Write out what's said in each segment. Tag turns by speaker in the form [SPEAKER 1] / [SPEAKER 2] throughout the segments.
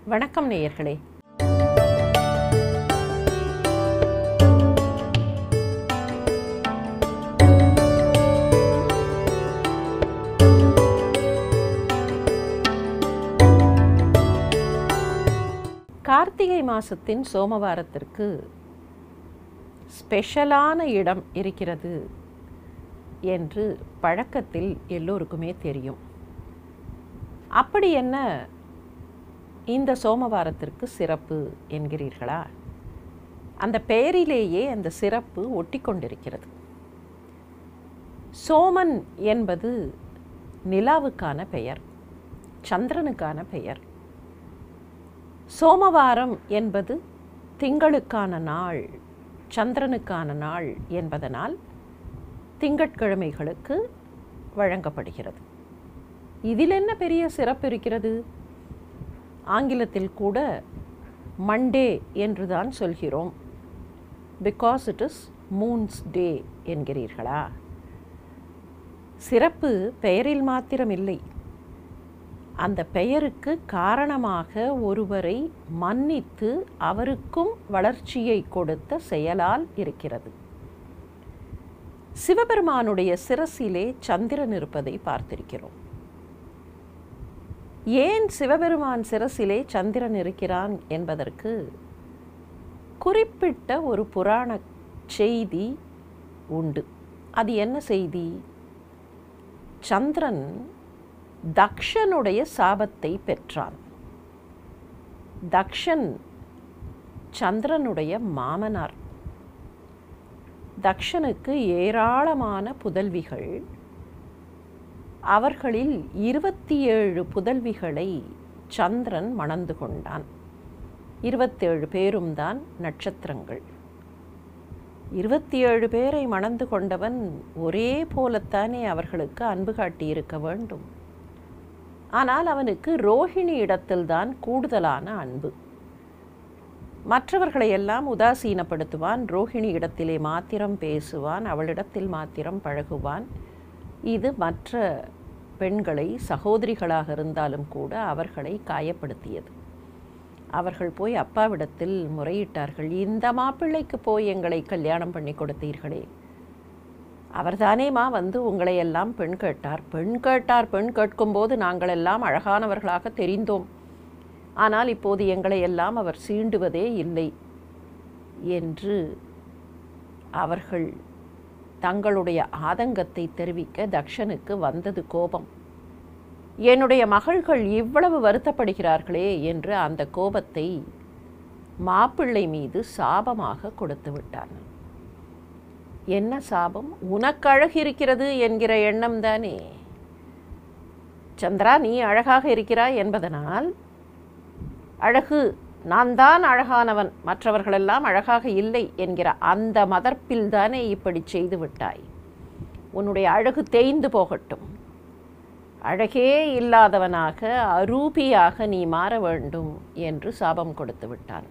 [SPEAKER 1] வணக்கம் நேயர்களே கார்த்திகை மாசத்தின் சோமவாரத்திற்கு ஸ்பெஷலான இடம் இருக்கிறது என்று பழக்கத்தில் எல்லோருக்குமே தெரியும் அப்படி என்ன இந்த சோமவாரத்திற்கு சிறப்பு என்கிறீர்களா அந்த பெயரிலேயே அந்த சிறப்பு ஒட்டிக்கொண்டிருக்கிறது சோமன் என்பது நிலாவுக்கான பெயர் சந்திரனுக்கான பெயர் சோமவாரம் என்பது திங்களுக்கான நாள் சந்திரனுக்கான நாள் என்பதனால் திங்கட்கிழமைகளுக்கு வழங்கப்படுகிறது இதில் என்ன பெரிய சிறப்பு இருக்கிறது ஆங்கிலத்தில் கூட மண்டே என்று தான் சொல்கிறோம் because it is moon's day என்கிறீர்களா சிறப்பு பெயரில் மாத்திரம் இல்லை அந்த பெயருக்கு காரணமாக ஒருவரை மன்னித்து அவருக்கும் வளர்ச்சியை கொடுத்த செயலால் இருக்கிறது சிவபெருமானுடைய சிரசிலே சந்திரன் இருப்பதை பார்த்திருக்கிறோம் ஏன் சிவபெருமான் சிரசிலே சந்திரன் இருக்கிறான் என்பதற்கு குறிப்பிட்ட ஒரு புராண செய்தி உண்டு அது என்ன செய்தி சந்திரன் தக்ஷனுடைய சாபத்தை பெற்றான் தக்ஷன் சந்திரனுடைய மாமனார் தக்ஷனுக்கு ஏராளமான புதல்விகள் அவர்களில் இருபத்தி ஏழு புதல்விகளை சந்திரன் மணந்து கொண்டான் இருபத்தேழு பேரும் தான் நட்சத்திரங்கள் இருபத்தி ஏழு பேரை மணந்து கொண்டவன் ஒரே போலத்தானே அவர்களுக்கு அன்பு காட்டியிருக்க வேண்டும் ஆனால் அவனுக்கு ரோஹிணி இடத்தில்தான் கூடுதலான அன்பு மற்றவர்களை எல்லாம் உதாசீனப்படுத்துவான் ரோஹிணி இடத்திலே மாத்திரம் பேசுவான் அவளிடத்தில் மாத்திரம் பழகுவான் இது மற்ற பெண்களை சகோதரிகளாக இருந்தாலும் கூட அவர்களை காயப்படுத்தியது அவர்கள் போய் அப்பாவிடத்தில் முறையிட்டார்கள் இந்த மாப்பிள்ளைக்கு போய் எங்களை கல்யாணம் பண்ணி கொடுத்தீர்களே அவர்தானேமா வந்து உங்களை எல்லாம் பெண் கேட்டார் பெண் கேட்டார் பெண் கேட்கும்போது நாங்கள் எல்லாம் அழகானவர்களாக தெரிந்தோம் ஆனால் இப்போது எங்களை எல்லாம் அவர் சீண்டுவதே இல்லை என்று அவர்கள் தங்களுடைய ஆதங்கத்தை தெரிவிக்க தக்ஷனுக்கு வந்தது கோபம் என்னுடைய மகள்கள் இவ்வளவு வருத்தப்படுகிறார்களே என்று அந்த கோபத்தை மாப்பிள்ளை மீது சாபமாக கொடுத்து விட்டான் என்ன சாபம் உனக்கு அழகு இருக்கிறது என்கிற எண்ணம் தானே சந்திரா நீ அழகாக இருக்கிறாய் என்பதனால் அழகு நான் தான் அழகானவன் மற்றவர்களெல்லாம் அழகாக இல்லை என்கிற அந்த மதர்ப்பில் தானே இப்படி செய்து விட்டாய் உன்னுடைய அழகு தேய்ந்து போகட்டும் அழகே இல்லாதவனாக அரூபியாக நீ மாற வேண்டும் என்று சாபம் கொடுத்து விட்டான்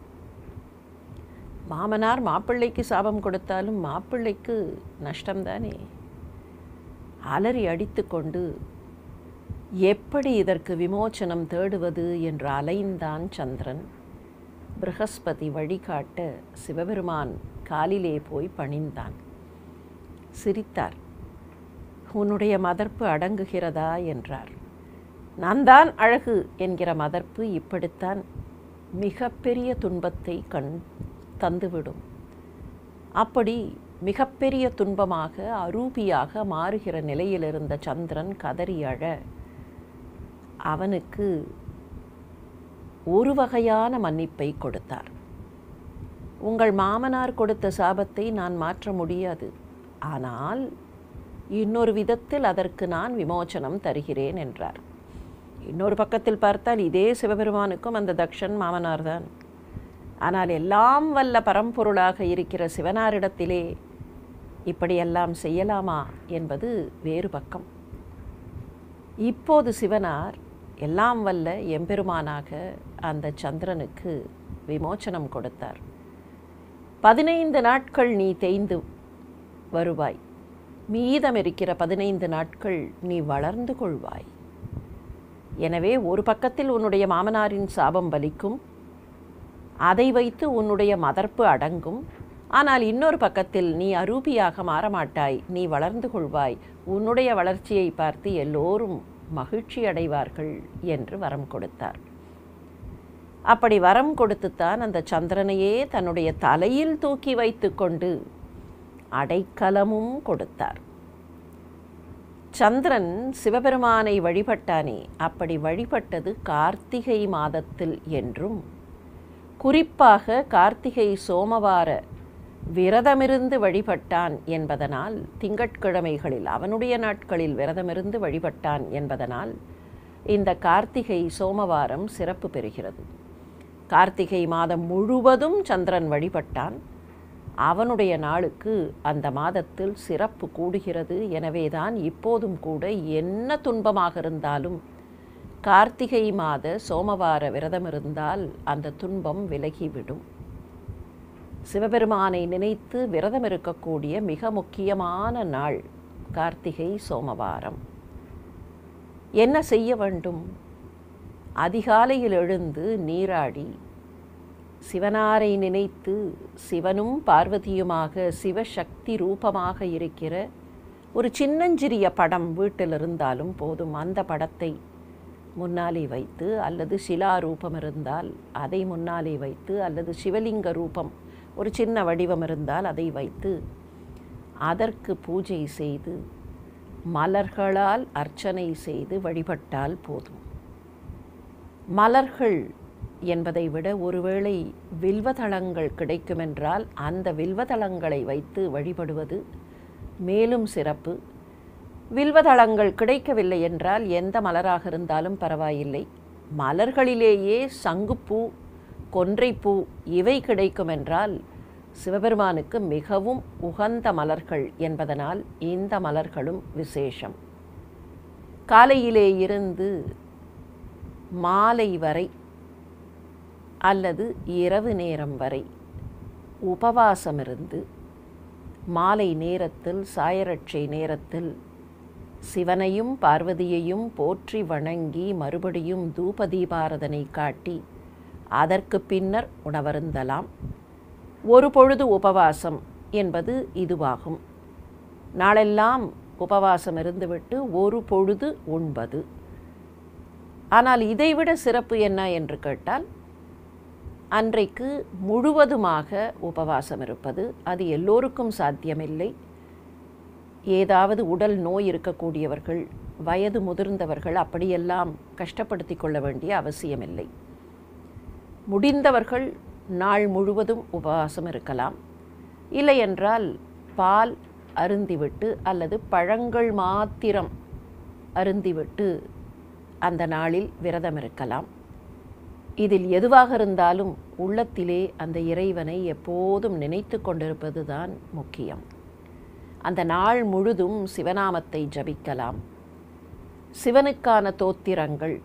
[SPEAKER 1] மாமனார் மாப்பிள்ளைக்கு சாபம் கொடுத்தாலும் மாப்பிள்ளைக்கு நஷ்டம்தானே அலறி அடித்து கொண்டு எப்படி இதற்கு விமோச்சனம் தேடுவது என்று அலைந்தான் சந்திரன் ப்ரகஸ்பதி வழிகாட்ட சிவபெருமான் காலிலே போய் பணிந்தான் சிரித்தார் உன்னுடைய மதர்ப்பு அடங்குகிறதா என்றார் நான் தான் அழகு என்கிற மதர்ப்பு இப்படித்தான் மிகப்பெரிய துன்பத்தை கண் தந்துவிடும் அப்படி மிகப்பெரிய துன்பமாக அரூபியாக மாறுகிற நிலையில் இருந்த சந்திரன் கதறி அழ அவனுக்கு ஒரு வகையான மன்னிப்பை கொடுத்தார் உங்கள் மாமனார் கொடுத்த சாபத்தை நான் மாற்ற முடியாது ஆனால் இன்னொரு விதத்தில் அதற்கு நான் விமோச்சனம் தருகிறேன் என்றார் இன்னொரு பக்கத்தில் பார்த்தால் இதே சிவபெருமானுக்கும் அந்த தக்ஷன் மாமனார் தான் ஆனால் எல்லாம் வல்ல பரம்பொருளாக இருக்கிற சிவனாரிடத்திலே இப்படியெல்லாம் செய்யலாமா என்பது வேறு பக்கம் இப்போது சிவனார் எல்லாம் வல்ல எம்பெருமானாக அந்த சந்திரனுக்கு விமோச்சனம் கொடுத்தார் பதினைந்து நாட்கள் நீ தேய்ந்து வருவாய் மீதம் இருக்கிற பதினைந்து நாட்கள் நீ வளர்ந்து கொள்வாய் எனவே ஒரு பக்கத்தில் உன்னுடைய மாமனாரின் சாபம் பலிக்கும் அதை வைத்து உன்னுடைய மதர்ப்பு அடங்கும் ஆனால் இன்னொரு பக்கத்தில் நீ அரூபியாக மாறமாட்டாய் நீ வளர்ந்து கொள்வாய் உன்னுடைய வளர்ச்சியை பார்த்து எல்லோரும் மகிழ்ச்சி அடைவார்கள் என்று வரம் கொடுத்தார் அப்படி வரம் கொடுத்துத்தான் அந்த சந்திரனையே தன்னுடைய தலையில் தூக்கி வைத்துக்கொண்டு அடைக்கலமும் கொடுத்தார் சந்திரன் சிவபெருமானை வழிபட்டானே அப்படி வழிபட்டது கார்த்திகை மாதத்தில் என்றும் குறிப்பாக கார்த்திகை சோமவார விரதமிருந்து வழிபட்டான் என்பதனால் திங்கட்கிழமைகளில் அவனுடைய நாட்களில் விரதமிருந்து வழிபட்டான் என்பதனால் இந்த கார்த்திகை சோமவாரம் சிறப்பு பெறுகிறது கார்த்திகை மாதம் முழுவதும் சந்திரன் வழிபட்டான் அவனுடைய நாளுக்கு அந்த மாதத்தில் சிறப்பு கூடுகிறது எனவேதான் இப்போதும் கூட என்ன துன்பமாக இருந்தாலும் கார்த்திகை மாத சோமவார விரதம் இருந்தால் அந்த துன்பம் விலகிவிடும் சிவபெருமானை நினைத்து விரதம் இருக்கக்கூடிய மிக முக்கியமான நாள் கார்த்திகை சோமவாரம் என்ன செய்ய வேண்டும் அதிகாலையில் எழுந்து நீராடி சிவனாரை நினைத்து சிவனும் பார்வதியுமாக சிவசக்தி ரூபமாக இருக்கிற ஒரு சின்னஞ்சிறிய படம் வீட்டில் இருந்தாலும் போதும் அந்த படத்தை முன்னாலே வைத்து அல்லது சிலா ரூபம் இருந்தால் அதை முன்னாலே வைத்து அல்லது சிவலிங்க ரூபம் ஒரு சின்ன வடிவம் இருந்தால் அதை வைத்து அதற்கு பூஜை செய்து மலர்களால் அர்ச்சனை செய்து வழிபட்டால் போதும் மலர்கள் என்பதை விட ஒருவேளை வில்வதளங்கள் கிடைக்குமென்றால் அந்த வில்வதளங்களை வைத்து வழிபடுவது மேலும் சிறப்பு வில்வதளங்கள் கிடைக்கவில்லை என்றால் எந்த மலராக இருந்தாலும் பரவாயில்லை மலர்களிலேயே சங்குப்பூ கொன்றைப்பூ இவை கிடைக்குமென்றால் சிவபெருமானுக்கு மிகவும் உகந்த மலர்கள் என்பதனால் இந்த மலர்களும் விசேஷம் காலையிலே இருந்து மாலை வரை அல்லது இரவு நேரம் வரை உபவாசமிருந்து மாலை நேரத்தில் சாயரட்சை நேரத்தில் சிவனையும் பார்வதியையும் போற்றி வணங்கி மறுபடியும் தூபதீபாரதனை காட்டி அதற்கு பின்னர் உணவருந்தலாம் ஒரு பொழுது உபவாசம் என்பது இதுவாகும் நாளெல்லாம் உபவாசம் இருந்துவிட்டு ஒரு பொழுது உண்பது ஆனால் இதைவிட சிறப்பு என்ன என்று கேட்டால் அன்றைக்கு முழுவதுமாக உபவாசம் இருப்பது அது எல்லோருக்கும் சாத்தியமில்லை ஏதாவது உடல் நோய் இருக்கக்கூடியவர்கள் வயது முதிர்ந்தவர்கள் அப்படியெல்லாம் கஷ்டப்படுத்தி கொள்ள வேண்டிய அவசியமில்லை முடிந்தவர்கள் நாள் முழுவதும் உபவாசம் இருக்கலாம் இல்லையென்றால் பால் அருந்திவிட்டு அல்லது பழங்கள் மாத்திரம் அருந்திவிட்டு அந்த நாளில் விரதம் இருக்கலாம் இதில் எதுவாக இருந்தாலும் உள்ளத்திலே அந்த இறைவனை எப்போதும் நினைத்து கொண்டிருப்பது தான் முக்கியம் அந்த நாள் முழுதும் சிவநாமத்தை ஜபிக்கலாம் சிவனுக்கான தோத்திரங்கள்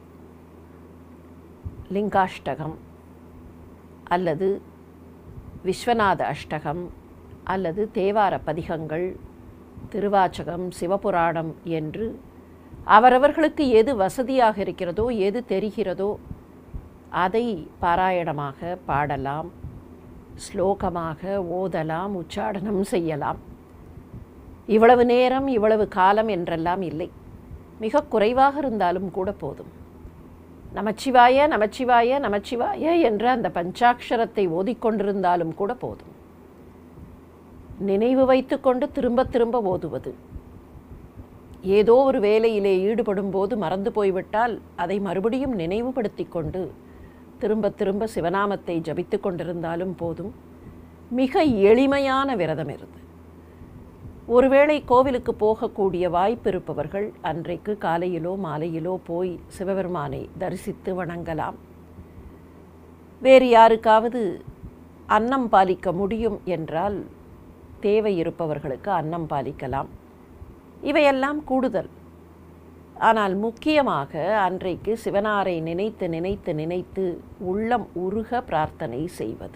[SPEAKER 1] லிங்காஷ்டகம் அல்லது விஸ்வநாத அஷ்டகம் அல்லது தேவார பதிகங்கள் திருவாச்சகம் சிவபுராணம் என்று அவரவர்களுக்கு எது வசதியாக இருக்கிறதோ எது தெரிகிறதோ அதை பாராயணமாக பாடலாம் ஸ்லோகமாக ஓதலாம் உச்சாடனம் செய்யலாம் இவ்வளவு நேரம் இவ்வளவு காலம் என்றெல்லாம் இல்லை மிக குறைவாக இருந்தாலும் கூட போதும் நமச்சிவாய நமச்சிவாய நமச்சிவாய என்ற அந்த பஞ்சாட்சரத்தை ஓதிக்கொண்டிருந்தாலும் கூட போதும் நினைவு வைத்துக்கொண்டு திரும்ப திரும்ப ஓதுவது ஏதோ ஒரு வேலையிலே ஈடுபடும் போது மறந்து போய்விட்டால் அதை மறுபடியும் நினைவுபடுத்தி கொண்டு திரும்ப திரும்ப சிவநாமத்தை ஜபித்து கொண்டிருந்தாலும் போதும் மிக எளிமையான விரதம் இருந்து ஒருவேளை கோவிலுக்கு போகக்கூடிய வாய்ப்பு இருப்பவர்கள் அன்றைக்கு காலையிலோ மாலையிலோ போய் சிவபெருமானை தரிசித்து வணங்கலாம் வேறு யாருக்காவது அன்னம் பாலிக்க முடியும் என்றால் தேவை இருப்பவர்களுக்கு அன்னம் பாலிக்கலாம் இவையெல்லாம் கூடுதல் ஆனால் முக்கியமாக அன்றைக்கு சிவனாரை நினைத்து நினைத்து நினைத்து உள்ளம் உருக பிரார்த்தனை செய்வது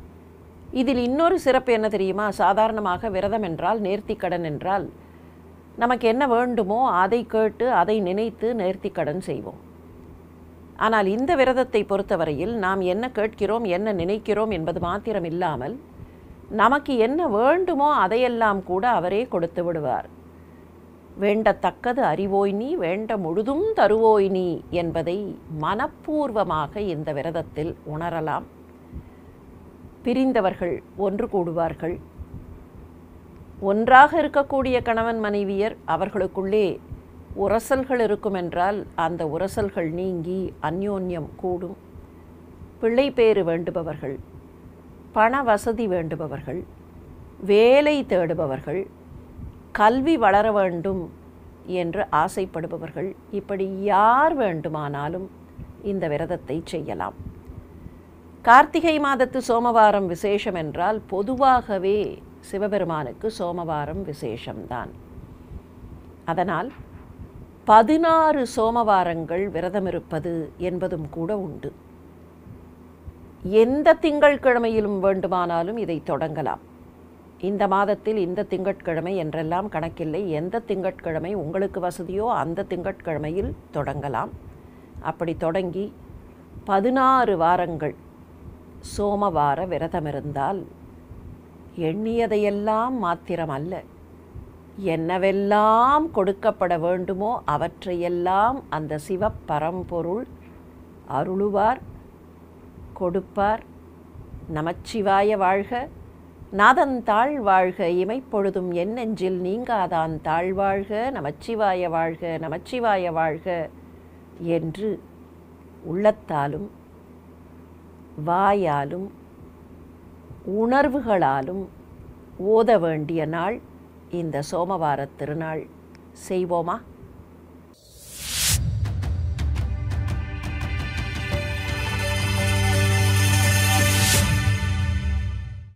[SPEAKER 1] இதில் இன்னொரு சிறப்பு என்ன தெரியுமா சாதாரணமாக விரதம் என்றால் நேர்த்திக்கடன் என்றால் நமக்கு என்ன வேண்டுமோ அதை கேட்டு அதை நினைத்து நேர்த்திக்கடன் செய்வோம் ஆனால் இந்த விரதத்தை பொறுத்தவரையில் நாம் என்ன கேட்கிறோம் என்ன நினைக்கிறோம் என்பது மாத்திரம் இல்லாமல் நமக்கு என்ன வேண்டுமோ அதையெல்லாம் கூட அவரே கொடுத்து விடுவார் வேண்டத்தக்கது அறிவோய் நீ வேண்ட முழுதும் தருவோய் நீ என்பதை மனப்பூர்வமாக இந்த விரதத்தில் உணரலாம் பிரிந்தவர்கள் ஒன்று கூடுவார்கள் ஒன்றாக இருக்கக்கூடிய கணவன் மனைவியர் அவர்களுக்குள்ளே உரசல்கள் இருக்குமென்றால் அந்த உரசல்கள் நீங்கி அந்யோன்யம் கூடும் பிள்ளை பேறு வேண்டுபவர்கள் பண வசதி வேண்டுபவர்கள் வேலை தேடுபவர்கள் கல்வி வளர வேண்டும் என்று ஆசைப்படுபவர்கள் இப்படி யார் வேண்டுமானாலும் இந்த விரதத்தை செய்யலாம் கார்த்திகை மாதத்து சோமவாரம் விசேஷம் என்றால் பொதுவாகவே சிவபெருமானுக்கு சோமவாரம் விசேஷம்தான் அதனால் பதினாறு சோமவாரங்கள் விரதம் இருப்பது என்பதும் கூட உண்டு எந்த திங்கட்கிழமையிலும் வேண்டுமானாலும் இதை தொடங்கலாம் இந்த மாதத்தில் இந்த திங்கட்கிழமை என்றெல்லாம் கணக்கில்லை எந்த திங்கட்கிழமை உங்களுக்கு வசதியோ அந்த திங்கட்கிழமையில் தொடங்கலாம் அப்படி தொடங்கி பதினாறு வாரங்கள் சோமவார விரதம் இருந்தால் எண்ணியதையெல்லாம் மாத்திரம் அல்ல என்னவெல்லாம் கொடுக்கப்பட வேண்டுமோ அவற்றையெல்லாம் அந்த சிவப்பரம்பொருள் அருளுவார் கொடுப்பார் நமச்சிவாய வாழ்க நாதன் தாழ் வாழ்க இமைப்பொழுதும் என் நெஞ்சில் நீங்காதான் தாழ்வாழ்க நமச்சிவாய வாழ்க நமச்சிவாய வாழ்க என்று உள்ளத்தாலும் வாயாலும் உணர்வுகளாலும் ஓத வேண்டிய நாள் இந்த சோமவார திருநாள் செய்வோமா